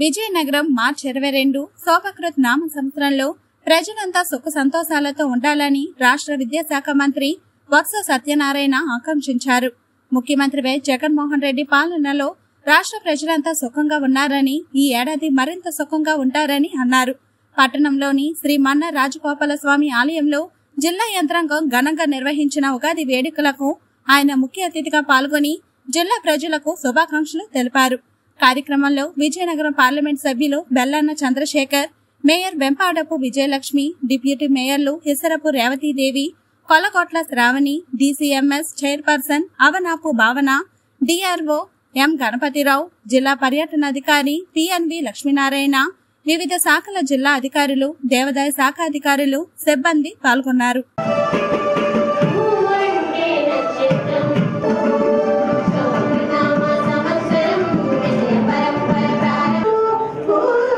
విజయనగరం మార్చి ఇరవై రెండు శోభకృత్ నామ సంవత్సరంలో ప్రజలంతా సుఖ సంతోషాలతో ఉండాలని రాష్ట్ర విద్యాశాఖ మంత్రి వత్స సత్యనారాయణ ఆకాంక్షించారు ముఖ్యమంత్రి వై జగన్మోహన్ రెడ్డి పాలనలో రాష్ట్ర ప్రజలంతా సుఖంగా ఉన్నారని ఈ ఏడాది మరింత సుఖంగా ఉంటారని అన్నారు పట్టణంలోని శ్రీ మన్న రాజగోపాల స్వామి ఆలయంలో జిల్లా యంత్రాంగం ఘనంగా నిర్వహించిన ఉగాది వేడుకలకు ఆయన ముఖ్య అతిథిగా పాల్గొని జిల్లా ప్రజలకు శుభాకాంక్షలు తెలిపారు కార్యక్రమంలో విజయనగరం పార్లమెంట్ సభ్యులు బెల్లన్న చంద్రశేఖర్ మేయర్ వెంపాడపు విజయలక్ష్మి డిప్యూటీ మేయర్లు Isarapu Revathi Devi Kollakotla Sravani DCMS chairperson Avanapu Bhavana DRO ఎం గణపతిరావు జిల్లా పర్యటనాధికారి పిఎన్వి లక్ష్మీనారాయణ వివిధ శాఖల జిల్లా అధికారులు దేవాదాయ శాఖ అధికారులు సిబ్బంది పాల్గొన్నారు భూమంటే నక్షత్రం సౌరనామ సంవత్సరం విజయ పరంపర ప్రారంభం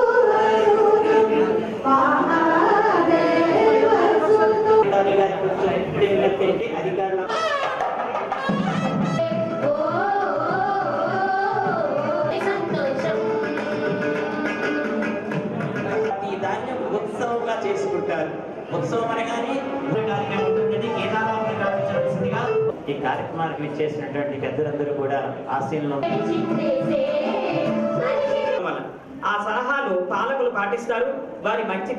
అధికారులు గారి కొంచెం ఇప్పుడు ఏంటంటే అధికారులు సంతోషం ఈ ధాన్యం ఉత్సవంగా చేసుకుంటారు ఉత్సవం అనగానే కార్యక్రమం ఉంటుందని గీతారామని ప్రారంభించవలసిందిగా ఈ కార్యక్రమానికి విచ్చేసినటువంటి పెద్దలందరూ కూడా ఆశీనులు చింతేసే ఆ సలహాలు పాలకులు పాటిస్తారు వారి మంచి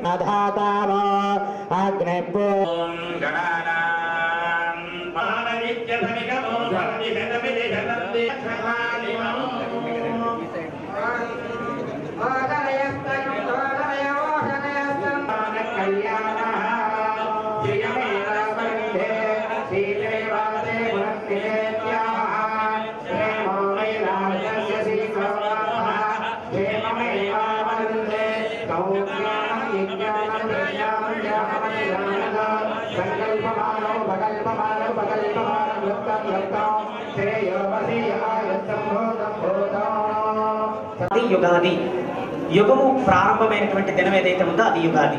అది యుగాది యుగము ప్రారంభమైనటువంటి దినం ఏదైతే ఉందో అది యుగాది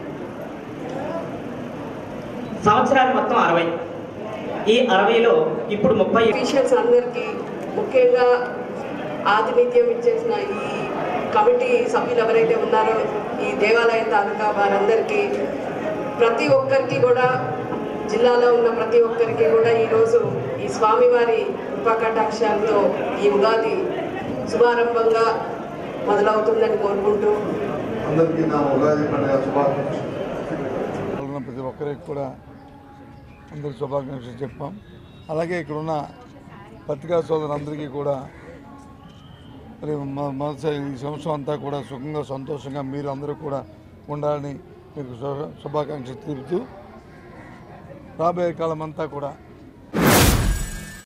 సంవత్సరాలు మొత్తం అరవై ఈ అరవైలో ఇప్పుడు ముప్పై అఫీషియల్స్ అందరికీ ముఖ్యంగా ఆతిథ్యం ఇచ్చేసిన ఈ కమిటీ సభ్యులు ఎవరైతే ఉన్నారో ఈ దేవాలయం తాలూకా వారందరికీ ప్రతి ఒక్కరికి కూడా జిల్లాలో ఉన్న ప్రతి ఒక్కరికి కూడా ఈరోజు ఈ స్వామివారి కృపాకటాక్షాలతో ఈ ఉగాది శుభారంభంగా మొదలవుతుందని కోరుకుంటూ అందరికీ నా ఉగాది పండుగ శుభాకాంక్షలు ఉన్న ప్రతి ఒక్కరికి కూడా అందరికి శుభాకాంక్షలు చెప్పాం అలాగే ఇక్కడ ఉన్న పత్రికా సోదరులందరికీ కూడా మరి మ- మొదటిసారి ఈ సంవత్సరం అంతా కూడా సుఖంగా సంతోషంగా మీరు అందరూ కూడా ఉండాలని మీకు శుభ- శుభాకాంక్షలు తెలుపుతూ రాబోయే కాలం అంతా కూడా